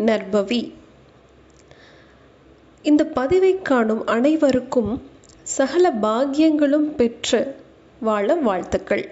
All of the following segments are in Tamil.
நற்பவி இந்த பதிவை காணும் அனைவருக்கும் சகல பாக்கியங்களும் பெற்று வாழ வாழ்த்துக்கள்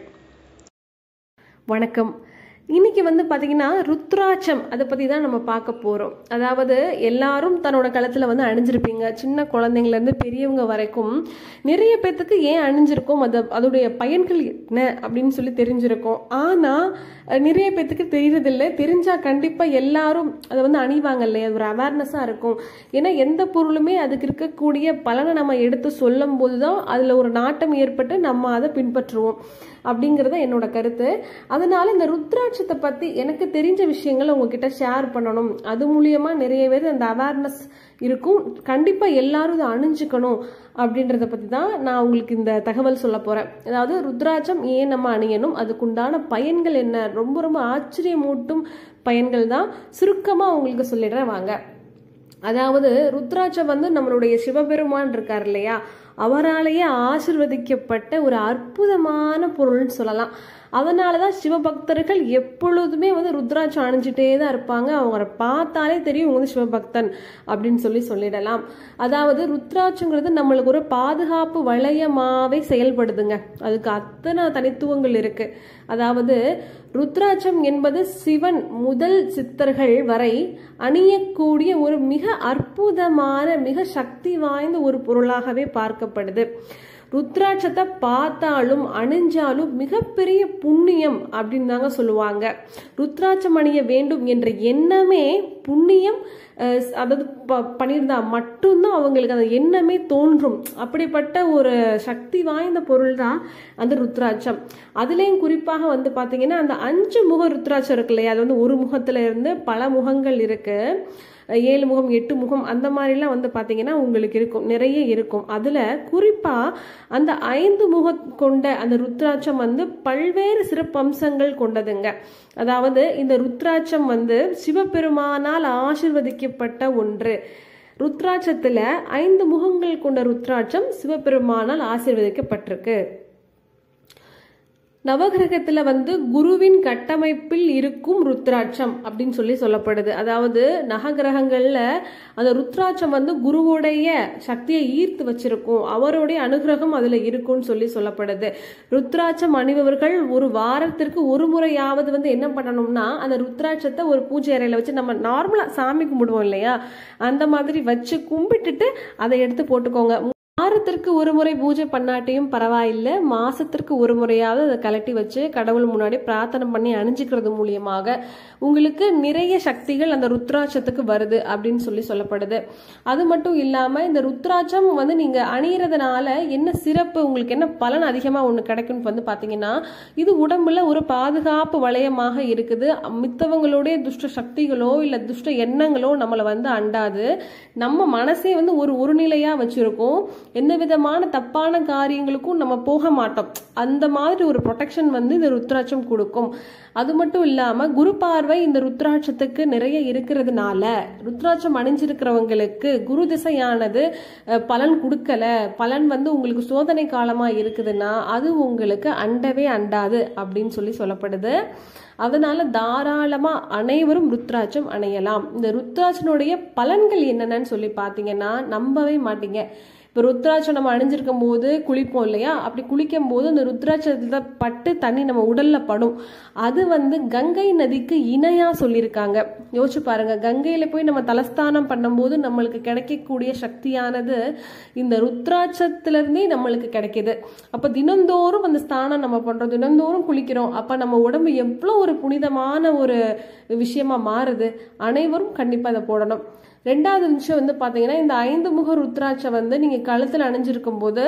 வணக்கம் இன்னைக்கு வந்து பார்த்தீங்கன்னா ருத்ராட்சம் அதை பற்றி தான் நம்ம பார்க்க போகிறோம் அதாவது எல்லாரும் தன்னோட கழுத்தில் வந்து அணிஞ்சிருப்பீங்க சின்ன குழந்தைங்கலேருந்து பெரியவங்க வரைக்கும் நிறைய பேர்த்துக்கு ஏன் அணிஞ்சிருக்கோம் அது அதோடைய பயன்கள் என்ன அப்படின்னு சொல்லி தெரிஞ்சிருக்கும் ஆனால் நிறைய பேர்த்துக்கு தெரியறதில்லை தெரிஞ்சால் கண்டிப்பாக எல்லாரும் அதை வந்து அணிவாங்க இல்லையா அது ஒரு அவேர்னஸாக இருக்கும் ஏன்னா எந்த பொருளுமே அதுக்கு இருக்கக்கூடிய பலனை நம்ம எடுத்து சொல்லும் போது தான் அதில் ஒரு நாட்டம் ஏற்பட்டு நம்ம அதை பின்பற்றுவோம் அப்படிங்கிறது என்னோட கருத்து அதனால இந்த ருத்ராட்சத்தை பற்றி எனக்கு தெரிஞ்ச விஷயங்களை உங்ககிட்ட ஷேர் பண்ணணும் அது மூலியமா நிறைய பேர் அந்த அவேர்னஸ் இருக்கும் கண்டிப்பாக எல்லாரும் இதை அணிஞ்சுக்கணும் அப்படின்றத பற்றி தான் நான் உங்களுக்கு இந்த தகவல் சொல்ல போகிறேன் அதாவது ருத்ராட்சம் ஏன் நம்ம அணியணும் அதுக்குண்டான பயன்கள் என்ன ரொம்ப ரொம்ப ஆச்சரியமூட்டும் பயன்கள் தான் சுருக்கமாக உங்களுக்கு சொல்லிடுறேன் வாங்க அதாவது ருத்ராட்சம் வந்து நம்மளுடைய சிவபெருமான் இருக்கார் இல்லையா அவராலேயே ஆசிர்வதிக்கப்பட்ட ஒரு அற்புதமான பொருள்னு சொல்லலாம் அதனால தான் சிவபக்தர்கள் எப்பொழுதுமே வந்து ருத்ராட்சம் அணிஞ்சிட்டே தான் இருப்பாங்க அவங்கள பார்த்தாலே தெரியும் இவங்க வந்து சிவபக்தன் அப்படின்னு சொல்லி சொல்லிடலாம் அதாவது ருத்ராட்சங்கிறது நம்மளுக்கு ஒரு பாதுகாப்பு வளையமாவே செயல்படுதுங்க அதுக்கு அத்தனை தனித்துவங்கள் இருக்கு அதாவது ருத்ராட்சம் என்பது சிவன் முதல் சித்தர்கள் வரை அணியக்கூடிய ஒரு மிக அற்புதமான மிக சக்தி வாய்ந்த ஒரு பொருளாகவே பார்க்கப்படுது ருத்ராட்சத்தை பார்த்தாலும் அணிஞ்சாலும் மிகப்பெரிய புண்ணியம் அப்படின்னு தாங்க சொல்லுவாங்க ருத்ராட்சம் அணிய வேண்டும் என்ற எண்ணமே புண்ணியம் அதாவது ப பண்ணியிருந்தா மட்டும்தான் அவங்களுக்கு அந்த எண்ணமே தோன்றும் அப்படிப்பட்ட ஒரு சக்தி வாய்ந்த பொருள் தான் அந்த ருத்ராட்சம் அதுலேயும் குறிப்பாக வந்து பார்த்தீங்கன்னா அந்த அஞ்சு முக ருத்ராட்சம் இருக்கு இல்லையா அது வந்து ஒரு முகத்துல இருந்து பல முகங்கள் இருக்கு ஏழு முகம் எட்டு முகம் அந்த மாதிரிலாம் வந்து பார்த்தீங்கன்னா உங்களுக்கு இருக்கும் நிறைய இருக்கும் அதில் குறிப்பாக அந்த ஐந்து முகம் கொண்ட அந்த ருத்ராட்சம் வந்து பல்வேறு சிறப்பம்சங்கள் கொண்டதுங்க அதாவது இந்த ருத்ராட்சம் வந்து சிவபெருமானால் ஆசிர்வதிக்கப்பட்ட ஒன்று ருத்ராட்சத்தில் ஐந்து முகங்கள் கொண்ட ருத்ராட்சம் சிவபெருமானால் ஆசிர்வதிக்கப்பட்டிருக்கு நவகிரகத்துல வந்து குருவின் கட்டமைப்பில் இருக்கும் ருத்ராட்சம் அப்படின்னு சொல்லி சொல்லப்படுது அதாவது நவகிரகங்கள்ல அந்த ருத்ராட்சம் வந்து குருவுடைய சக்தியை ஈர்த்து வச்சிருக்கும் அவருடைய அனுகிரகம் அதுல இருக்கும்னு சொல்லி சொல்லப்படுது ருத்ராட்சம் அணிபவர்கள் ஒரு வாரத்திற்கு ஒரு முறையாவது வந்து என்ன பண்ணணும்னா அந்த ருத்ராட்சத்தை ஒரு பூஜை அறையில வச்சு நம்ம நார்மலா சாமி கும்பிடுவோம் இல்லையா அந்த மாதிரி வச்சு கும்பிட்டுட்டு அதை எடுத்து போட்டுக்கோங்க வாரத்திற்கு ஒரு முறை பூஜை பண்ணாட்டியும் பரவாயில்லை மாசத்திற்கு ஒரு முறையாவது அதை கலட்டி வச்சு கடவுள் முன்னாடி பிரார்த்தனை பண்ணி அணிஞ்சுக்கிறது மூலியமாக உங்களுக்கு நிறைய சக்திகள் அந்த ருத்ராட்சத்துக்கு வருது அப்படின்னு சொல்லி சொல்லப்படுது அது மட்டும் இல்லாம இந்த ருத்ராட்சம் வந்து நீங்க அணியறதுனால என்ன சிறப்பு உங்களுக்கு என்ன பலன் அதிகமா ஒண்ணு கிடைக்கும்னு வந்து பாத்தீங்கன்னா இது உடம்புல ஒரு பாதுகாப்பு வளையமாக இருக்குது மித்தவங்களுடைய துஷ்ட சக்திகளோ இல்ல துஷ்ட எண்ணங்களோ நம்மளை வந்து அண்டாது நம்ம மனசே வந்து ஒரு ஒரு நிலையா வச்சிருக்கோம் எந்த விதமான தப்பான காரியங்களுக்கும் நம்ம போக மாட்டோம் அந்த மாதிரி ஒரு ப்ரொடெக்ஷன் வந்து இந்த ருத்ராட்சம் கொடுக்கும் அது மட்டும் இல்லாம குரு பார்வை இந்த ருத்ராட்சத்துக்கு நிறைய இருக்கிறதுனால ருத்ராட்சம் அணிஞ்சிருக்கிறவங்களுக்கு குரு திசையானது பலன் கொடுக்கல பலன் வந்து உங்களுக்கு சோதனை காலமா இருக்குதுன்னா அது உங்களுக்கு அண்டவே அண்டாது அப்படின்னு சொல்லி சொல்லப்படுது அதனால தாராளமா அனைவரும் ருத்ராட்சம் அணையலாம் இந்த ருத்ராட்சனுடைய பலன்கள் என்னென்னு சொல்லி பார்த்தீங்கன்னா நம்பவே மாட்டீங்க இப்போ ருத்ராட்சம் நம்ம அணிஞ்சிருக்கும் போது குளிப்போம் இல்லையா அப்படி குளிக்கும் போது அந்த ருத்ராட்சத்தில் பட்டு தண்ணி நம்ம உடல்ல படும் அது வந்து கங்கை நதிக்கு இணையா சொல்லியிருக்காங்க யோசிச்சு பாருங்க கங்கையில போய் நம்ம தலஸ்தானம் பண்ணும்போது நம்மளுக்கு கிடைக்கக்கூடிய சக்தியானது இந்த ருத்ராட்சத்திலிருந்தே நம்மளுக்கு கிடைக்குது அப்ப தினந்தோறும் அந்த ஸ்தானம் நம்ம பண்றோம் தினந்தோறும் குளிக்கிறோம் அப்ப நம்ம உடம்பு எவ்வளோ ஒரு புனிதமான ஒரு விஷயமா மாறுது அனைவரும் கண்டிப்பா அதை போடணும் ரெண்டாவது விஷயம் வந்து பாத்தீங்கன்னா இந்த ஐந்து முக ருத்ராட்சம் வந்து நீங்க கழுத்துல அணிஞ்சிருக்கும் போது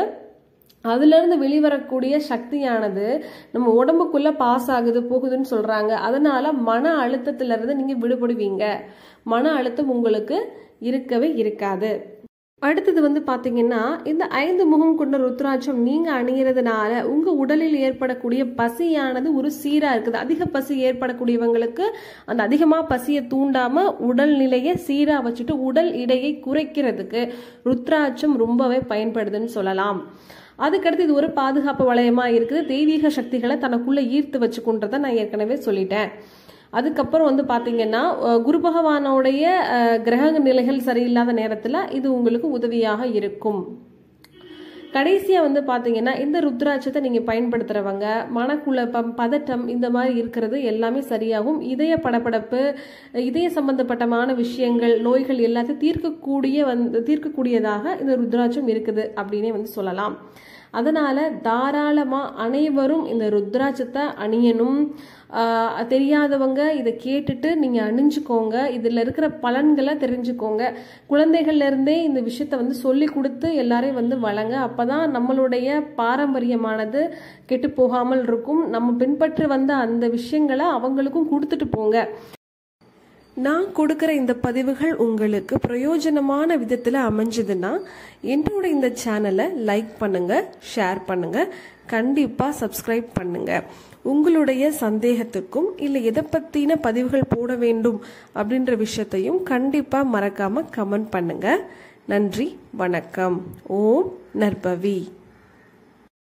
அதுல இருந்து வெளிவரக்கூடிய சக்தியானது நம்ம உடம்புக்குள்ள பாஸ் ஆகுது போகுதுன்னு சொல்றாங்க அதனால மன அழுத்தத்துல இருந்து நீங்க விடுபடுவீங்க மன அழுத்தம் உங்களுக்கு இருக்கவே இருக்காது அடுத்தது வந்து பாத்தீங்கன்னா இந்த ஐந்து முகம் கொண்ட ருத்ராட்சம் நீங்க அணியறதுனால உங்க உடலில் ஏற்படக்கூடிய பசியானது ஒரு சீரா இருக்குது அதிக பசி ஏற்படக்கூடியவங்களுக்கு அந்த அதிகமா பசியை தூண்டாம உடல் நிலையை சீரா வச்சுட்டு உடல் இடையை குறைக்கிறதுக்கு ருத்ராட்சம் ரொம்பவே பயன்படுதுன்னு சொல்லலாம் அதுக்கடுத்து இது ஒரு பாதுகாப்பு வளையமா இருக்குது தெய்வீக சக்திகளை தனக்குள்ள ஈர்த்து வச்சுக்கொண்டதை நான் ஏற்கனவே சொல்லிட்டேன் அதுக்கப்புறம் வந்து பார்த்தீங்கன்னா அஹ், குரு பகவானோடைய அஹ், கிரக நிலைகள் சரியில்லாத நேரத்தில் இது உங்களுக்கு உதவியாக இருக்கும் கடைசியாக வந்து பார்த்தீங்கன்னா இந்த ருத்ராட்சத்தை நீங்கள் பயன்படுத்துகிறவங்க மனக்குழப்பம் பதட்டம் இந்த மாதிரி இருக்கிறது எல்லாமே சரியாகும் இதய படபடப்பு இதய சம்பந்தப்பட்டமான விஷயங்கள் நோய்கள் எல்லாத்தையும் தீர்க்கக்கூடிய வந்து தீர்க்கக்கூடியதாக இந்த ருத்ராட்சம் இருக்குது அப்படின்னே வந்து சொல்லலாம் அதனால தாராளமாக அனைவரும் இந்த ருத்ராட்சத்தை அணியணும் ஆஹ் தெரியாதவங்க இதை கேட்டுட்டு நீங்கள் அணிஞ்சுக்கோங்க இதில் இருக்கிற பலன்களை தெரிஞ்சுக்கோங்க குழந்தைகள்ல இருந்தே இந்த விஷயத்தை வந்து சொல்லி கொடுத்து எல்லாரையும் வந்து வழங்க அப்பதான் நம்மளுடைய பாரம்பரியமானது கெட்டு போகாமல் இருக்கும் நம்ம பின்பற்றி வந்த அந்த விஷயங்களை அவங்களுக்கும் கொடுத்துட்டு போங்க நான் கொடுக்குற இந்த பதிவுகள் உங்களுக்கு பிரயோஜனமான விதத்தில் அமைஞ்சதுன்னா என்னோட இந்த சேனலை லைக் பண்ணுங்க ஷேர் பண்ணுங்க கண்டிப்பாக சப்ஸ்கிரைப் பண்ணுங்க உங்களுடைய சந்தேகத்துக்கும் இல்லை எதை பற்றின பதிவுகள் போட வேண்டும் அப்படின்ற விஷயத்தையும் கண்டிப்பாக மறக்காமல் கமெண்ட் பண்ணுங்க நன்றி வணக்கம் ஓம் நற்பவி